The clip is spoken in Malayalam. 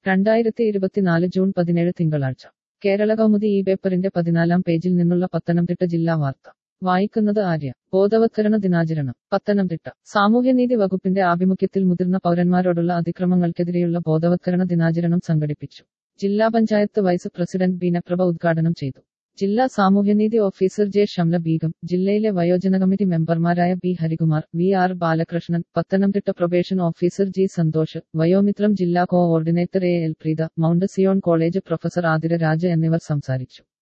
രണ്ടായിരത്തി ഇരുപത്തിനാല് ജൂൺ പതിനേഴ് തിങ്കളാഴ്ച കേരള കൗമുദി ഈ പേപ്പറിന്റെ പതിനാലാം പേജിൽ നിന്നുള്ള പത്തനംതിട്ട ജില്ലാ വാർത്ത വായിക്കുന്നത് ആര്യ ബോധവത്കരണ ദിനാചരണം പത്തനംതിട്ട സാമൂഹ്യനീതി വകുപ്പിന്റെ ആഭിമുഖ്യത്തിൽ മുതിർന്ന പൗരന്മാരോടുള്ള അതിക്രമങ്ങൾക്കെതിരെയുള്ള ബോധവത്കരണ ദിനാചരണം സംഘടിപ്പിച്ചു ജില്ലാ പഞ്ചായത്ത് വൈസ് പ്രസിഡന്റ് ബീനപ്രഭ ഉദ്ഘാടനം ചെയ്തു ജില്ലാ സാമൂഹ്യനീതി ഓഫീസർ ജെ ഷംല ബീഗം ജില്ലയിലെ വയോജന കമ്മിറ്റി മെമ്പർമാരായ B Harikumar V R Balakrishnan Pathanamthitta probation officer G Santhosh Vayomithram ജില്ലാ coordinator A L Preetha Mount Zion college professor Athira Raja എന്നിവർ സംസാരിച്ചു